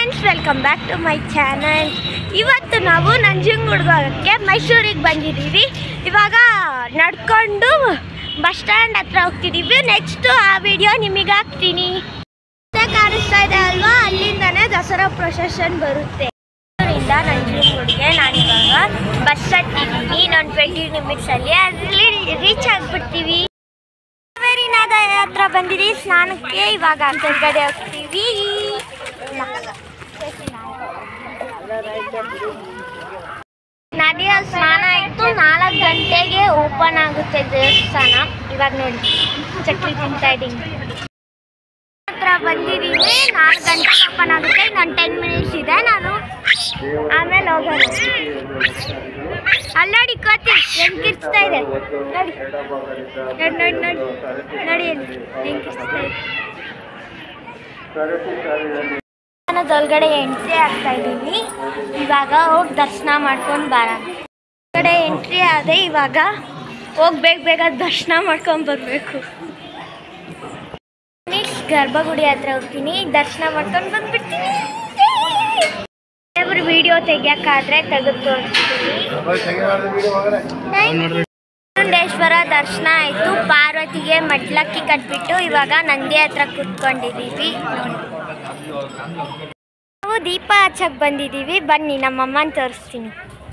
friends welcome back to my channel ಇವತ್ತು ನಾವು ನಂಜನಗೂಡ್ಗೋಗಕ್ಕೆ ಮೈಸೂರಿಗೆ ಬಂದಿದ್ದೀವಿ ಇವಾಗ ನಡ್ಕೊಂಡು ಬಸ್ ಸ್ಟ್ಯಾಂಡ್ ಹತ್ರ ಹೋಗ್ತಿದ್ದೀವಿ ನೆಕ್ಸ್ಟ್ ಆ ವಿಡಿಯೋ ನಿಮಗೆ ಹಾಕ್ತೀನಿ ಮತ್ತೆ ಕಾಣಿಸ್ತಾ ಇದೆ ಅಲ್ವಾ ಅಲ್ಲಿಂದಾನೇ ದಸರಾ ಪ್ರೊಸೆಷನ್ ಬರುತ್ತೆ ಇಂದ ನಂಜನಗೂಡಿಗೆ ನಾನಿವಾಗ ಬಸ್ ಹತ್ತಿದ್ದೀನಿ ಇನ್ನೊಂದು ಟ್ವೆಂಟಿ ಮಿನಿಟ್ಸಲ್ಲಿ ಅದರಲ್ಲಿ ರೀಚ್ ಆಗಿಬಿಡ್ತೀವಿ ಕಾವೇರಿ ನದಿ ಹತ್ರ ಬಂದಿದ್ದೀವಿ ಸ್ನಾನಕ್ಕೆ ಇವಾಗ ಕೆಳಗಡೆ ಹೋಗ್ತೀವಿ ನದಿಯಲ್ಲಿ ಸ್ನಾನ ಆಯಿತು ನಾಲ್ಕು ಗಂಟೆಗೆ ಓಪನ್ ಆಗುತ್ತೆ ದೇವಸ್ಥಾನ ಇವಾಗ ನೋಡಿ ಚಕ್ಲಿ ತಿಂತಾ ಇದ್ದೀನಿ ಹತ್ರ ಬಂದಿದ್ದೀವಿ ನಾಲ್ಕು ಗಂಟೆಗೆ ಓಪನ್ ಆಗುತ್ತೆ ಇನ್ನೊಂದು ಟೆನ್ ಮಿನಿಟ್ಸ್ ಇದೆ ನಾನು ಆಮೇಲೆ ಹೋಗೋಣ ಅಲ್ಲಿ ನೋಡಿ ಕೋತಿ ಹೆಂಗ್ ಕಿರ್ಚ್ತಾ ಇದೆ ನೋಡಿ ನೋಡಿ ನೋಡಿ ನೋಡಿ ನೋಡಿ ಅಲ್ಲಿ ಹೆಂಗ್ ಕಿರ್ಚ್ತಾ ಇದೆ ಒಳಗಡೆ ಎಂಟ್ರಿ ಆಗ್ತಾ ಇದ್ದೀವಿ ಇವಾಗ ಹೋಗಿ ದರ್ಶನ ಮಾಡ್ಕೊಂಡು ಬರೋಣ ಕಡೆ ಎಂಟ್ರಿ ಆದೆ ಇವಾಗ ಹೋಗಿ ಬೇಗ ಬೇಗ ದರ್ಶನ ಮಾಡ್ಕೊಂಡು ಬರಬೇಕು ನೆಕ್ಸ್ಟ್ ಗರ್ಭಗುಡಿ ಹತ್ರ ಹೋಗ್ತೀನಿ ದರ್ಶನ ಮಾಡ್ಕೊಂಡು ಬಂದ್ಬಿಡ್ತೀನಿ ದೇವ್ರ ವಿಡಿಯೋ ತೆಗಿಯೋಕ್ಕಾದ್ರೆ ತೆಗೆದು ತೋರಿಸ್ತೀನಿ ಚಾಮುಂಡೇಶ್ವರ ದರ್ಶನ ಆಯಿತು ಪಾರ್ವತಿಗೆ ಮಡ್ಲಕ್ಕಿ ಕಟ್ಬಿಟ್ಟು ಇವಾಗ ನಂದಿ ಹತ್ರ ಕುತ್ಕೊಂಡಿದ್ದೀವಿ ನಾವು ದೀಪ ಹಚ್ಚಕ್ ಬಂದಿದ್ದೀವಿ ಬನ್ನಿ ನಮ್ಮಮ್ಮನ ತೋರಿಸ್ತೀನಿ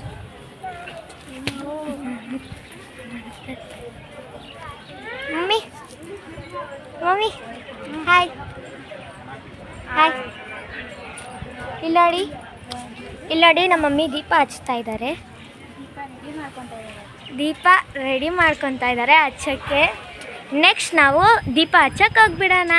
ಮಮ್ಮಿ ಮಮ್ಮಿ ಹಾಯ್ ಹಾಯ್ ಇಲ್ಲೋಡಿ ಇಲ್ಲೋಡಿ ನಮ್ಮ ಮಮ್ಮಿ ದೀಪ ಹಚ್ತಾ ಇದ್ದಾರೆ ದೀಪ ರೆಡಿ ಮಾಡ್ಕೊತಾ ಇದ್ದಾರೆ ಹಚ್ಚಕ್ಕೆ ನೆಕ್ಸ್ಟ್ ನಾವು ದೀಪ ಹಚ್ಚಕ್ಕೆ ಹೋಗ್ಬಿಡೋಣ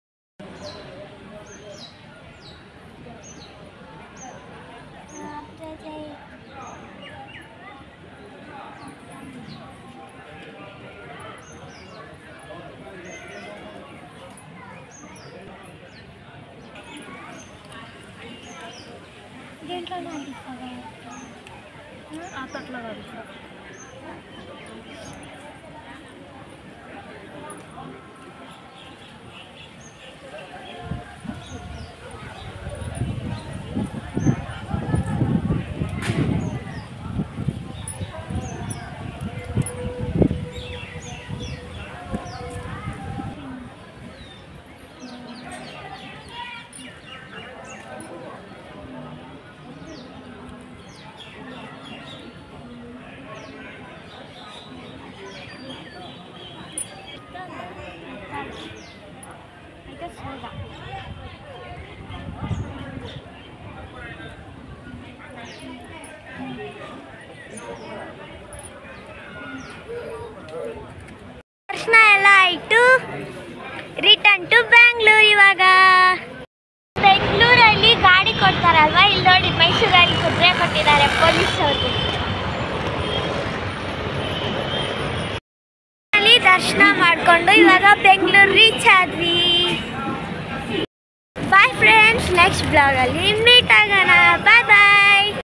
ದರ್ಶನ ಎಲ್ಲ ಆಯಿತು ರಿಟರ್ನ್ ಟು ಬ್ಯಾಂಗ್ಳೂರ್ ಇವಾಗ ಬೆಂಗಳೂರಲ್ಲಿ ಗಾಡಿ ಕೊಡ್ತಾರಲ್ವಾ ಇಲ್ಲಿ ನೋಡಿ ಮೈಸೂರಲ್ಲಿ ಕುದುರೆ ಕೊಟ್ಟಿದ್ದಾರೆ ಪೊಲೀಸ್ ಅವರು ಅಲ್ಲಿ ದರ್ಶನ ಮಾಡಿಕೊಂಡು ಇವಾಗ ಬೆಂಗಳೂರು ರೀಚ್ ಆದ್ವಿ ಬಾಯ್ ಫ್ರೆಂಡ್ಸ್ ನೆಕ್ಸ್ಟ್ ಬ್ಲಾಗಲ್ಲಿ ಮೀಟ್ ಆಗೋಣ ಬಾಯ್ ಬಾಯ್